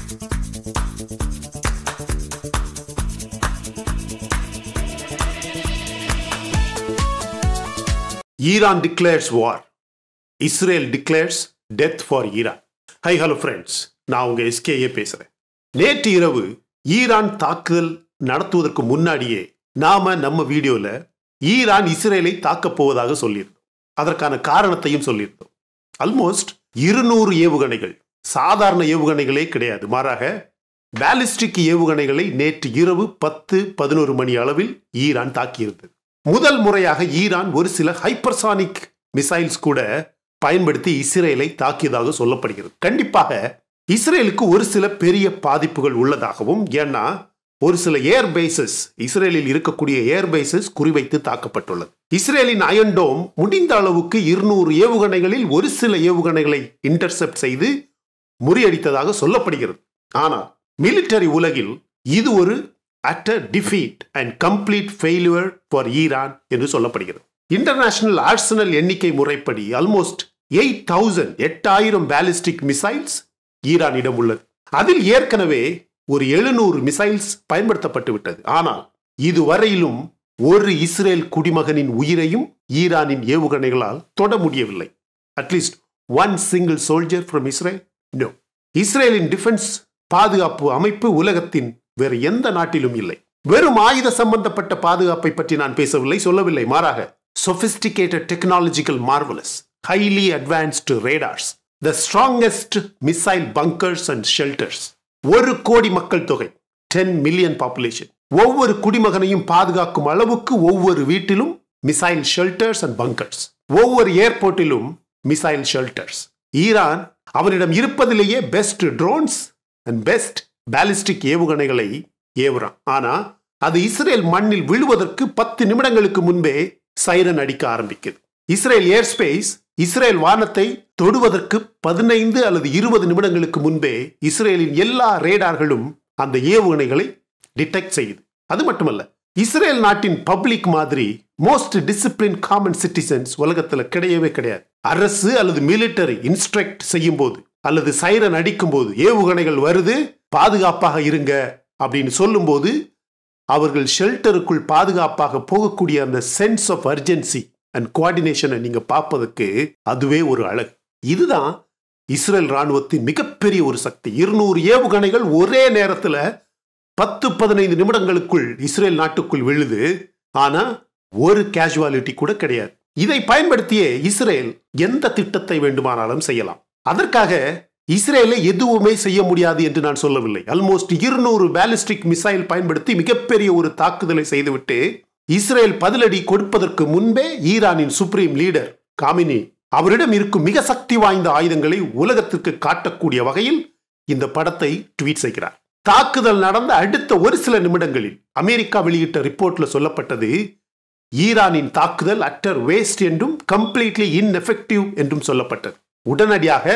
Iran declares war Israel declares death for Iran hi hello friends நான் உங்க SKA பேசுறேன் நேற்று இரவு ஈரான் தாக்குதல் நடத்துவதற்கு முன்னாடியே நாம நம்ம வீடியோல ஈரான் இஸ்ரேலை தாக்கப் போவதாக சொல்லியிருந்தோம் அதற்கான காரணத்தையும் சொல்லியிருந்தோம் ஆல்மோஸ்ட் இருநூறு ஏவுகணைகள் சாதாரண ஏவுகணைகளே கிடையாது மாறாக பாலிஸ்டிக் ஏவுகணைகளை நேற்று இரவு பத்து பதினோரு மணி அளவில் ஈரான் தாக்கியிருந்தது முதல் முறையாக ஈரான் ஒரு சில ஹைப்பர்சானிக் மிசைல்ஸ் கூட பயன்படுத்தி இஸ்ரேலை தாக்கியதாக சொல்லப்படுகிறது கண்டிப்பாக இஸ்ரேலுக்கு ஒரு சில பெரிய பாதிப்புகள் உள்ளதாகவும் ஏன்னா ஒரு சில ஏர் பேசஸ் இஸ்ரேலில் இருக்கக்கூடிய ஏர் பேசஸ் குறிவைத்து தாக்கப்பட்டுள்ளது இஸ்ரேலின் அயன்டோம் முடிந்த அளவுக்கு இருநூறு ஏவுகணைகளில் ஒரு சில ஏவுகணைகளை இன்டர்செப்ட் செய்து முறியடித்ததாக சொல்லப்படுகிறது ஆனால் மிலிட்டரி உலகில் இது ஒரு at a defeat and complete failure for Iran என்று சொல்லப்படுகிறது இன்டர்நேஷனல் ஆர்சனல் எண்ணிக்கை முறைப்படி ஆல்மோஸ்ட் எயிட் தௌசண்ட் எட்டாயிரம் பேலிஸ்டிக் மிசைல்ஸ் ஈரானிடம் உள்ளது அதில் ஏற்கனவே ஒரு எழுநூறு மிசைல்ஸ் பயன்படுத்தப்பட்டு விட்டது ஆனால் இதுவரையிலும் ஒரு இஸ்ரேல் குடிமகனின் உயிரையும் ஈரானின் ஏவுகணைகளால் தொட முடியவில்லை at least one single soldier from Israel no இஸ்ரேலின் டிஃபென்ஸ் பாதுகாப்பு அமைப்பு உலகத்தின் வேறு எந்த நாட்டிலும் இல்லை வெறும் ஆயுத சம்பந்தப்பட்ட பாதுகாப்பை பற்றி நான் பேசவில்லை சொல்லவில்லை மாறாக sophisticated technological marvellous highly advanced radars the strongest missile bunkers and shelters ஒரு கோடி மக்கள் தொகை டென் மில்லியன் பாப்புலேஷன் ஒவ்வொரு குடிமகனையும் பாதுகாக்கும் அளவுக்கு ஒவ்வொரு வீட்டிலும் மிசைல் ஷெல்டர்ஸ் அண்ட் பங்கர்ஸ் ஒவ்வொரு ஏர்போர்ட்டிலும் மிசைல் ஷெல்டர்ஸ் ஈரான் அவனிடம் இருப்பதிலேயே best drones and best ballistic ஏவுகணைகளை ஏவுறான் ஆனா அது இஸ்ரேல் மண்ணில் விழுவதற்கு பத்து நிமிடங்களுக்கு முன்பே சைரன் அடிக்க ஆரம்பிக்குது இஸ்ரேல் ஏர்ஸ்பேஸ் இஸ்ரேல் வானத்தை தொடுவதற்கு பதினைந்து அல்லது இருபது நிமிடங்களுக்கு முன்பே இஸ்ரேலின் எல்லா ரேடார்களும் அந்த ஏவுகணைகளை டிடெக்ட் செய்யுது அது மட்டுமல்ல இஸ்ரேல் நாட்டின் பப்ளிக் மாதிரி மோஸ்ட் டிசிப்ளின் காமன் சிட்டிசன்ஸ் உலகத்துல கிடையவே கிடையாது அரசு அல்லது மிலிட்டரி இன்ஸ்ட்ரக்ட் செய்யும் போது அல்லது சைரன் அடிக்கும் போது ஏவுகணைகள் வருது பாதுகாப்பாக இருங்க அப்படின்னு சொல்லும்போது அவர்கள் ஷெல்டருக்குள் பாதுகாப்பாக போகக்கூடிய அந்த சென்ஸ் ஆஃப் அர்ஜென்சி அண்ட் கோஆர்டினேஷனை நீங்க பார்ப்பதற்கு அதுவே ஒரு அழகு இதுதான் இஸ்ரேல் ராணுவத்தின் மிகப்பெரிய ஒரு சக்தி இருநூறு ஏவுகணைகள் ஒரே நேரத்துல பத்து பதினைந்து நிமிடங்களுக்குள் இஸ்ரேல் நாட்டுக்குள் விழுது ஆனா ஒரு கேஷுவாலிட்டி கூட கிடையாது இதை பயன்படுத்தியே இஸ்ரேல் எந்த திட்டத்தை வேண்டுமானாலும் செய்யலாம் அதற்காக இஸ்ரேலை எதுவுமே செய்ய முடியாது என்று நான் சொல்லவில்லை ஆல்மோஸ்ட் இருநூறு பேலிஸ்டிக் மிசைல் பயன்படுத்தி மிகப்பெரிய ஒரு தாக்குதலை செய்துவிட்டு இஸ்ரேல் பதிலடி கொடுப்பதற்கு முன்பே ஈரானின் சுப்ரீம் லீடர் காமினி அவரிடம் இருக்கும் மிக சக்தி வாய்ந்த ஆயுதங்களை உலகத்திற்கு காட்டக்கூடிய வகையில் இந்த படத்தை ட்வீட் செய்கிறார் தாக்குதல் நடந்த அடுத்த ஒரு சில நிமிடங்களில் அமெரிக்கா வெளியிட்ட ரிப்போர்ட்ல சொல்லப்பட்டது ஈரானின் தாக்குதல் அட்டர் வேஸ்ட் என்றும் கம்ப்ளீட்லி இன்எஃபெக்டிவ் என்றும் சொல்லப்பட்டது உடனடியாக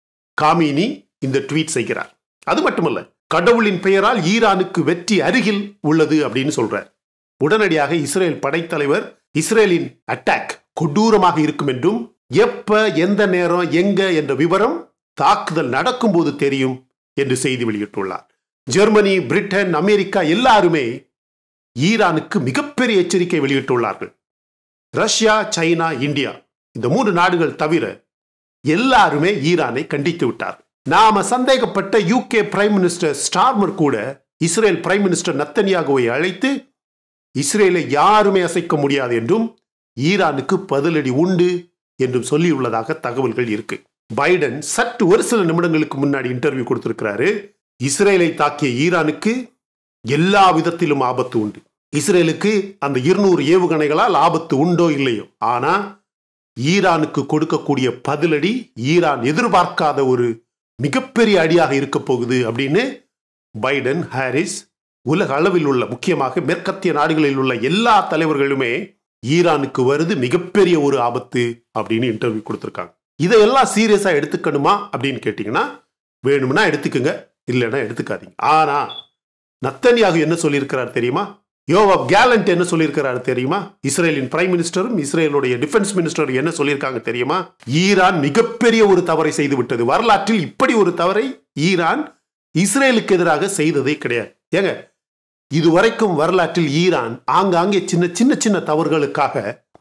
காமினி இந்த ட்வீட் செய்கிறார் அது மட்டுமல்ல கடவுளின் பெயரால் ஈரானுக்கு வெற்றி அருகில் உள்ளது அப்படின்னு சொல்றார் உடனடியாக இஸ்ரேல் படைத்தலைவர் இஸ்ரேலின் அட்டாக் கொடூரமாக இருக்கும் என்றும் எப்ப எந்த நேரம் எங்க என்ற விவரம் தாக்குதல் நடக்கும்போது தெரியும் என்று செய்தி வெளியிட்டுள்ளார் ஜெர்மனி பிரிட்டன் அமெரிக்கா எல்லாருமே ஈரானுக்கு மிகப்பெரிய எச்சரிக்கை வெளியிட்டுள்ளார்கள் ரஷ்யா சைனா இந்தியா இந்த மூன்று நாடுகள் தவிர எல்லாருமே ஈரானை கண்டித்து விட்டார் நாம சந்தேகப்பட்ட யூகே பிரைம் மினிஸ்டர் ஸ்டார்மர் கூட இஸ்ரேல் பிரைம் மினிஸ்டர் நத்தன்யாகுவை அழைத்து இஸ்ரேலை யாருமே அசைக்க முடியாது என்றும் ஈரானுக்கு பதிலடி உண்டு என்றும் சொல்லியுள்ளதாக தகவல்கள் இருக்கு பைடன் சற்று ஒரு சில நிமிடங்களுக்கு முன்னாடி இன்டர்வியூ கொடுத்திருக்கிறாரு இஸ்ரேலை தாக்கிய ஈரானுக்கு எல்லா விதத்திலும் ஆபத்து உண்டு இஸ்ரேலுக்கு அந்த இருநூறு ஏவுகணைகளால் ஆபத்து உண்டோ இல்லையோ ஆனா ஈரானுக்கு கொடுக்கக்கூடிய பதிலடி ஈரான் எதிர்பார்க்காத ஒரு மிகப்பெரிய அடியாக இருக்க போகுது அப்படின்னு பைடன் ஹாரிஸ் உலக அளவில் உள்ள முக்கியமாக மேற்கத்திய நாடுகளில் உள்ள எல்லா தலைவர்களுமே ஈரானுக்கு வருது மிகப்பெரிய ஒரு ஆபத்து அப்படின்னு இன்டர்வியூ கொடுத்துருக்காங்க இதையெல்லாம் சீரியஸா எடுத்துக்கணுமா அப்படின்னு கேட்டீங்கன்னா வேணும்னா எடுத்துக்கோங்க இல்லைன்னா எடுத்துக்காதீங்க ஆனா நத்தன்யாகு என்ன சொல்லியிருக்கிறார் தெரியுமா யோவாப் கேலண்ட் என்ன சொல்லியிருக்கிறாரு தெரியுமா இஸ்ரேலின் பிரைம் மினிஸ்டரும் இஸ்ரேலுடைய டிஃபென்ஸ் மினிஸ்டரும் என்ன சொல்லியிருக்காங்க தெரியுமா ஈரான் மிகப்பெரிய ஒரு தவறை செய்து விட்டது வரலாற்றில் இப்படி ஒரு தவறை ஈரான் இஸ்ரேலுக்கு எதிராக செய்ததே கிடையாது ஏங்க இதுவரைக்கும் வரலாற்றில் ஈரான் ஆங்காங்கே சின்ன சின்ன சின்ன தவறுகளுக்காக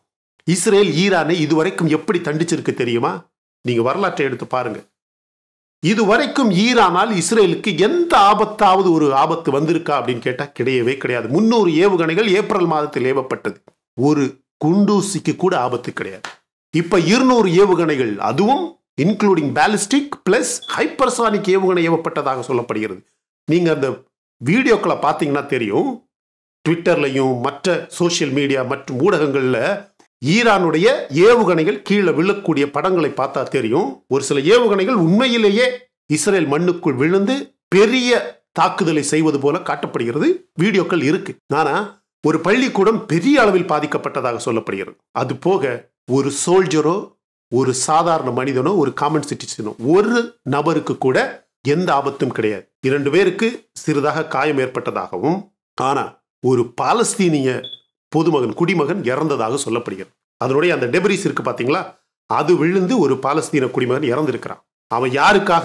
இஸ்ரேல் ஈரானை இதுவரைக்கும் எப்படி தண்டிச்சிருக்கு தெரியுமா நீங்க வரலாற்றை எடுத்து பாருங்க இதுவரைக்கும் ஈரானால் இஸ்ரேலுக்கு எந்த ஆபத்தாவது ஒரு ஆபத்து வந்திருக்கா அப்படின்னு கேட்டா கிடையவே கிடையாது முன்னூறு ஏவுகணைகள் ஏப்ரல் மாதத்தில் ஏவப்பட்டது ஒரு குண்டூசிக்கு கூட ஆபத்து கிடையாது இப்ப இருநூறு ஏவுகணைகள் அதுவும் இன்க்ளூடிங் பேலிஸ்டிக் பிளஸ் ஹைப்பர்சானிக் ஏவுகணை ஏவப்பட்டதாக சொல்லப்படுகிறது நீங்க அந்த வீடியோக்களை பார்த்தீங்கன்னா தெரியும் ட்விட்டர்லையும் மற்ற சோஷியல் மீடியா மற்றும் ஊடகங்களில் ஈரானுடைய ஏவுகணைகள் கீழே விழக்கூடிய படங்களை பார்த்தா தெரியும் ஒரு சில ஏவுகணைகள் உண்மையிலேயே இஸ்ரேல் மண்ணுக்குள் விழுந்து பெரிய தாக்குதலை செய்வது போல காட்டப்படுகிறது வீடியோக்கள் இருக்கு ஆனா ஒரு பள்ளிக்கூடம் பெரிய அளவில் பாதிக்கப்பட்டதாக சொல்லப்படுகிறது அது போக ஒரு சோல்ஜரோ ஒரு சாதாரண மனிதனோ ஒரு காமன் சிட்டிசனோ ஒரு நபருக்கு கூட எந்த ஆபத்தும் கிடையாது இரண்டு பேருக்கு சிறிதாக காயம் ஏற்பட்டதாகவும் ஆனா ஒரு பாலஸ்தீனிய பொதுமகன் குடிமகன் இறந்ததாக சொல்லப்படுகிறது அதனுடைய அந்த டெபரிஸ் இருக்கு பாத்தீங்களா அது விழுந்து ஒரு பாலஸ்தீன குடிமகன் இறந்திருக்கிறான் அவன் யாருக்காக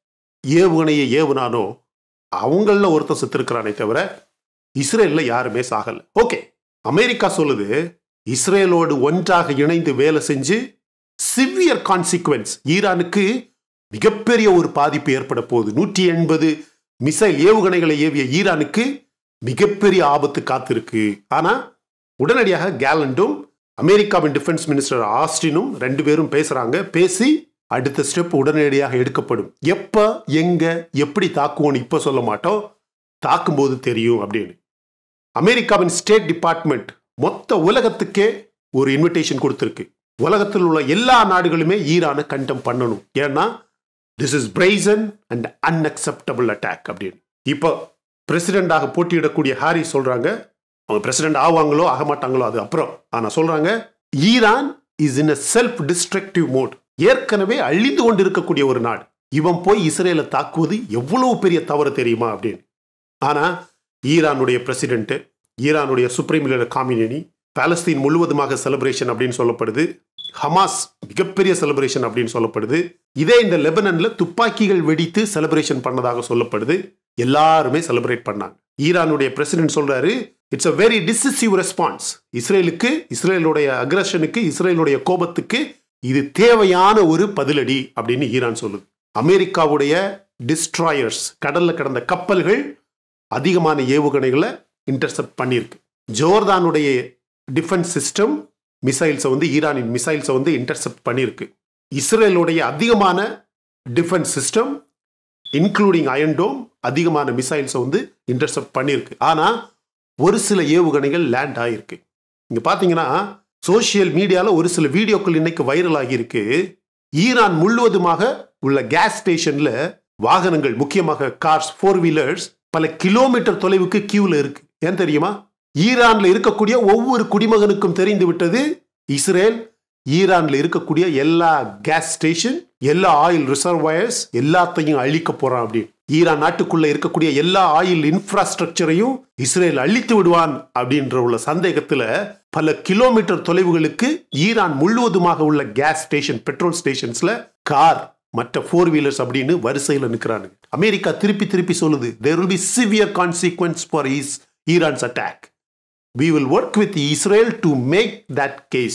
ஏவுகணையை ஏவுனானோ அவங்கள ஒருத்தன் செத்துருக்கிறானே தவிர இஸ்ரேல்ல யாருமே சாகல ஓகே அமெரிக்கா சொல்லுது இஸ்ரேலோடு ஒன்றாக இணைந்து வேலை செஞ்சு சிவியர் கான்சிக்வன்ஸ் ஈரானுக்கு மிகப்பெரிய ஒரு பாதிப்பு ஏற்பட போகுது நூற்றி எண்பது மிசைல் ஏவுகணைகளை ஏவிய ஈரானுக்கு மிகப்பெரிய ஆபத்து காத்திருக்கு ஆனா உடனடியாக கேலண்டும் அமெரிக்காவின் டிஃபென்ஸ் மினிஸ்டர் ஆஸ்டினும் ரெண்டு பேரும் பேசுறாங்க பேசி அடுத்த ஸ்டெப் உடனடியாக எடுக்கப்படும் எப்ப எங்க எப்படி தாக்குவோன்னு இப்ப சொல்ல மாட்டோம் தாக்கும்போது தெரியும் அப்படின்னு அமெரிக்காவின் ஸ்டேட் டிபார்ட்மெண்ட் மொத்த உலகத்துக்கே ஒரு இன்விடேஷன் கொடுத்திருக்கு உலகத்தில் உள்ள எல்லா நாடுகளுமே ஈரானை கண்டம் பண்ணணும் ஏன்னா this is brazen and unacceptable attack அப்படின்னு இப்போ பிரசிடெண்டாக போட்டியிடக்கூடிய ஹாரி சொல்றாங்க அவங்க பிரசிடென்ட் ஆவாங்களோ ஆக மாட்டாங்களோ அது அப்புறம் ஆனா சொல்றாங்க Iran is in a self destructive mode ஏற்கனவே அழிந்து கொண்டு இருக்கக்கூடிய ஒரு நாடு இவன் போய் இஸ்ரேலை தாக்குவது எவ்வளவு பெரிய தவறு தெரியுமா அப்படின்னு ஆனா ஈரானுடைய பிரசிடென்ட் ஈரானுடைய சுப்ரீம் லீடர் காமினி பாலஸ்தீன் முழுவதுமாக செலிப்ரேஷன் அப்படின்னு சொல்லப்படுது ஹமாஸ் மிகப்பெரிய செலிப்ரேஷன் அப்படின்னு சொல்லப்படுது இதே இந்த லெபனன்ல துப்பாக்கிகள் வெடித்து செலிப்ரேஷன் பண்ணதாக சொல்லப்படுது எல்லாருமே செலிப்ரேட் பண்ணாங்க ஈரானுடைய பிரசிடென்ட் சொல்றாரு it's a very decisive response இஸ்ரேலுக்கு இஸ்ரேலுடைய அக்ரஷனுக்கு இஸ்ரேலுடைய கோபத்துக்கு இது தேவையான ஒரு பதிலடி அப்படின்னு ஈரான் சொல்லுது அமெரிக்காவுடைய டிஸ்ட்ராயர்ஸ் கடல்ல கிடந்த கப்பல்கள் அதிகமான ஏவுகணைகளை இன்டர்செப்ட் பண்ணியிருக்கு ஜோர்தானுடைய டிஃபென்ஸ் சிஸ்டம் மிசைல்ஸை வந்து ஈரானின் மிசைல்ஸை வந்து இன்டர்செப்ட் பண்ணியிருக்கு இஸ்ரேலுடைய அதிகமான டிஃபென்ஸ் சிஸ்டம் இன்க்ளூடிங் அயன்டோம் அதிகமான மிசைல்ஸை வந்து இன்டர்செப்ட் பண்ணியிருக்கு ஆனால் ஒரு சில ஏவுகணைகள் லேண்ட் ஆகிருக்கு இங்கே பார்த்தீங்கன்னா சோசியல் மீடியாவில் ஒரு சில வீடியோக்கள் இன்னைக்கு வைரல் ஆகியிருக்கு ஈரான் முழுவதுமாக உள்ள கேஸ் ஸ்டேஷனில் வாகனங்கள் முக்கியமாக கார்ஸ் ஃபோர் வீலர்ஸ் பல கிலோமீட்டர் தொலைவுக்கு கியூல இருக்கு ஏன் தெரியுமா ஈரான்ல இருக்கக்கூடிய ஒவ்வொரு குடிமகனுக்கும் தெரிந்து விட்டது இஸ்ரேல் ஈரான்ல இருக்கக்கூடிய எல்லா கேஸ் ஸ்டேஷன் எல்லா ஆயில் ரிசர்வாயர்ஸ் எல்லாத்தையும் அழிக்க போறான் அப்படின்னு ஈரான் நாட்டுக்குள்ள இருக்கக்கூடிய எல்லா ஆயில் இன்ஃப்ராஸ்ட்ரக்சரையும் இஸ்ரேல் அழித்து விடுவான் அப்படின்ற உள்ள சந்தேகத்துல பல கிலோமீட்டர் தொலைவுகளுக்கு ஈரான் முழுவதுமாக உள்ள கேஸ் ஸ்டேஷன் பெட்ரோல் ஸ்டேஷன்ஸ்ல கார் மற்ற ஃபோர் வீலர்ஸ் அப்படின்னு வரிசையில் நிற்கிறானுங்க அமெரிக்கா திருப்பி திருப்பி சொல்லுது there will be severe consequences for is Iran's attack we will work with Israel to make that case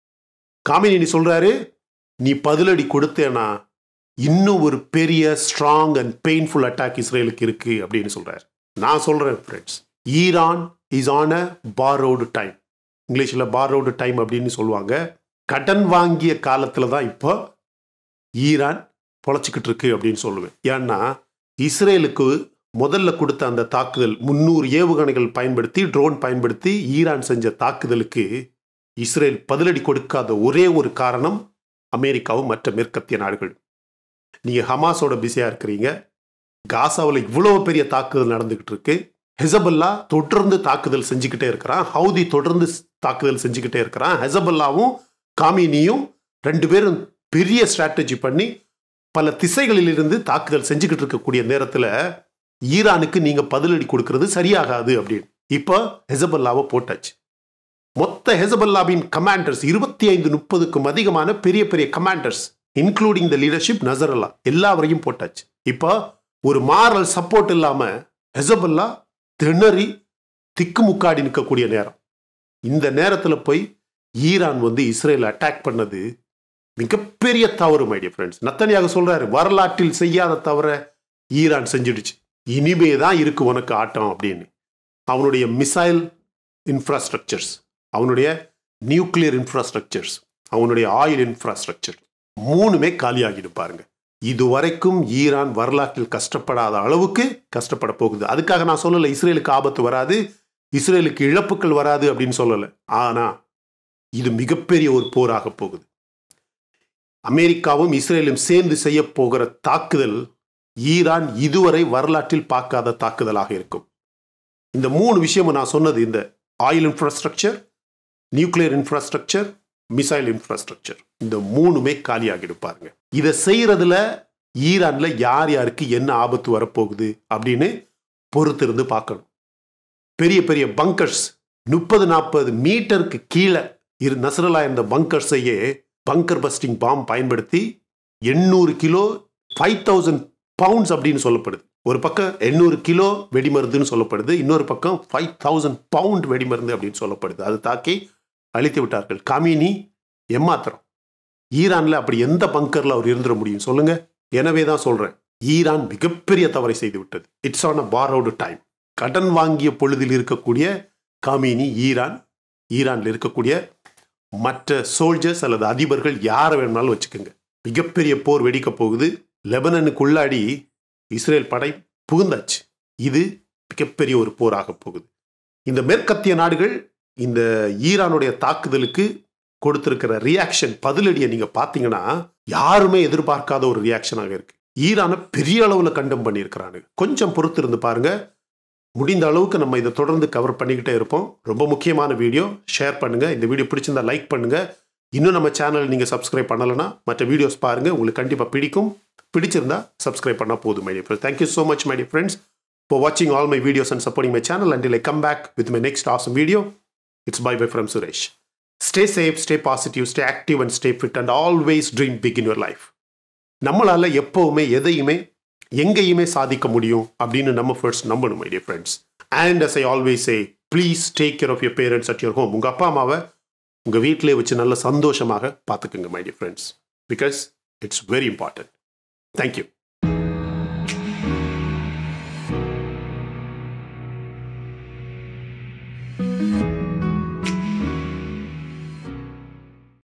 Khamenei சொல்றாரு நீ பதிலடி கொடுத்தேனா இன்னும் ஒரு பெரிய ஸ்ட்ராங் அண்ட் பெயின்ஃபுல் அட்டாக் இஸ்ரேலுக்கு இருக்கு அப்படின்னு சொல்றாரு நான் சொல்றேன் friends Iran is on a borrowed time இங்கிலீஷில் பாரோடு டைம் அப்படின்னு சொல்லுவாங்க கடன் வாங்கிய காலத்தில் தான் இப்போ ஈரான் பொழைச்சிக்கிட்டு இருக்கு அப்படின்னு சொல்லுவேன் ஏன்னா இஸ்ரேலுக்கு முதல்ல கொடுத்த அந்த தாக்குதல் முன்னூறு ஏவுகணைகள் பயன்படுத்தி ட்ரோன் பயன்படுத்தி ஈரான் செஞ்ச தாக்குதலுக்கு இஸ்ரேல் பதிலடி கொடுக்காத ஒரே ஒரு காரணம் அமெரிக்காவும் மற்ற மேற்கத்திய நாடுகள் நீங்கள் ஹமாஸோட பிஸியாக இருக்கிறீங்க காசாவில் இவ்வளோ பெரிய தாக்குதல் நடந்துக்கிட்டு இருக்கு ஹெசபல்லா தொடர்ந்து தாக்குதல் செஞ்சுக்கிட்டே இருக்கிறான் ஹவுதி தொடர்ந்து தாக்குதல் செஞ்சுக்கிட்டே இருக்கிறான் ஹெசபல்லாவும் காமினியும் ரெண்டு பேரும் பெரிய ஸ்ட்ராட்டஜி பண்ணி பல திசைகளிலிருந்து தாக்குதல் செஞ்சுக்கிட்டு இருக்கக்கூடிய நேரத்தில் ஈரானுக்கு நீங்க பதிலடி கொடுக்கறது சரியாகாது அப்படின்னு இப்போ ஹெசபல்லாவை போட்டாச்சு மொத்த ஹெசபல்லாவின் கமாண்டர்ஸ் இருபத்தி ஐந்து முப்பதுக்கும் அதிகமான பெரிய பெரிய commanders including the leadership Nasrallah எல்லாவரையும் போட்டாச்சு இப்போ ஒரு மாரல் சப்போர்ட் இல்லாம ஹெசபல்லா திணறி திக்குமுக்காடி நிற்கக்கூடிய நேரம் இந்த நேரத்துல போய் ஈரான் வந்து இஸ்ரேல் அட்டாக் பண்ணது மிகப்பெரிய தவறு மைடிய ஃப்ரெண்ட்ஸ் நத்தனியாக சொல்றாரு வரலாற்றில் செய்யாத தவற ஈரான் செஞ்சிடுச்சு இனிமே தான் இருக்கு உனக்கு ஆட்டம் அப்படின்னு அவனுடைய மிசைல் இன்ஃப்ராஸ்ட்ரக்சர்ஸ் அவனுடைய நியூக்ளியர் இன்ஃப்ராஸ்ட்ரக்சர்ஸ் அவனுடைய ஆயில் இன்ஃப்ராஸ்ட்ரக்சர் மூணுமே காலியாகிடும் பாருங்க இதுவரைக்கும் ஈரான் வரலாற்றில் கஷ்டப்படாத அளவுக்கு கஷ்டப்பட போகுது அதுக்காக நான் சொல்லலை இஸ்ரேலுக்கு ஆபத்து வராது இஸ்ரேலுக்கு இழப்புகள் வராது அப்படின்னு சொல்லலை ஆனா இது மிகப்பெரிய ஒரு போராக போகுது அமெரிக்காவும் இஸ்ரேலும் சேர்ந்து செய்ய போகிற தாக்குதல் ஈரான் இதுவரை வரலாற்றில் பார்க்காத தாக்குதலாக இருக்கும் இந்த மூணு விஷயமும் நான் சொன்னது இந்த oil infrastructure nuclear infrastructure missile infrastructure இந்த மூணுமே காலியாகிடும் பாருங்க இதை செய்யறதுல ஈரான்ல யார் யாருக்கு என்ன ஆபத்து வரப்போகுது அப்படின்னு பொறுத்திருந்து பார்க்கணும் பெரிய பெரிய பங்கர்ஸ் முப்பது நாற்பது மீட்டருக்கு கீழே இரு நசரலா இருந்த பங்கர்ஸையே பங்கர் பஸ்டிங் பாம் பயன்படுத்தி எண்ணூறு கிலோ ஃபைவ் தௌசண்ட் பவுண்ட்ஸ் அப்படின்னு சொல்லப்படுது ஒரு பக்கம் எண்ணூறு கிலோ வெடிமருந்துன்னு சொல்லப்படுது இன்னொரு பக்கம் ஃபைவ் தௌசண்ட் பவுண்ட் வெடிமருந்து அப்படின்னு சொல்லப்படுது அது தாக்கி அழித்து விட்டார்கள் காமினி எம்மாத்திரம் ஈரான்ல அப்படி எந்த பங்கர்ல அவர் இருந்துட முடியும் சொல்லுங்க எனவே தான் சொல்றேன் ஈரான் மிகப்பெரிய தவறை செய்து விட்டது it's on a borrowed time கடன் வாங்கிய பொழுதில் இருக்கக்கூடிய காமினி ஈரான் ஈரான்ல இருக்கக்கூடிய மற்ற சோல்ஜர்ஸ் அல்லது அதிபர்கள் யாரை வேணும்னாலும் வச்சுக்கோங்க மிகப்பெரிய போர் வெடிக்க போகுது லெபனனுக்குள்ளாடி இஸ்ரேல் படை புகுந்தாச்சு இது மிகப்பெரிய ஒரு போராக போகுது இந்த மேற்கத்திய நாடுகள் இந்த ஈரானுடைய தாக்குதலுக்கு கொடுத்திருக்கிற ரியாக்ஷன் பதிலடியை நீங்க பாத்தீங்கன்னா யாருமே எதிர்பார்க்காத ஒரு ரியாக்ஷனாக இருக்கு ஈரானை பெரிய அளவுல கண்டம் பண்ணியிருக்கிறாங்க கொஞ்சம் பொறுத்து இருந்து பாருங்க முடிந்த அளவுக்கு நம்ம இதை தொடர்ந்து கவர் பண்ணிக்கிட்டே இருப்போம் ரொம்ப முக்கியமான வீடியோ ஷேர் பண்ணுங்க இந்த வீடியோ பிடிச்சிருந்தா லைக் பண்ணுங்க இன்னும் நம்ம சேனல் நீங்க சப்ஸ்கிரைப் பண்ணலைன்னா மற்ற வீடியோஸ் பாருங்க உங்களுக்கு கண்டிப்பா பிடிக்கும் பிடிச்சிருந்தா சப்ஸ்கிரைப் பண்ணா போதும் my dear thank you so much my dear friends for வாட்சிங் all my videos and supporting my channel until I come back with my next awesome video it's bye bye from Suresh stay safe stay positive stay active and stay fit and always dream big in your life நம்மளால எப்பவுமே எதையுமே எங்கேயுமே சாதிக்க முடியும் அப்படின்னு நம்ம first நம்பணும் my dear friends and as I always say please take care of your parents at your home உங்கள் அப்பா அம்மாவை உங்கள் வீட்டிலே வச்சு நல்ல சந்தோஷமாக பார்த்துக்குங்க my dear friends because it's very important thank you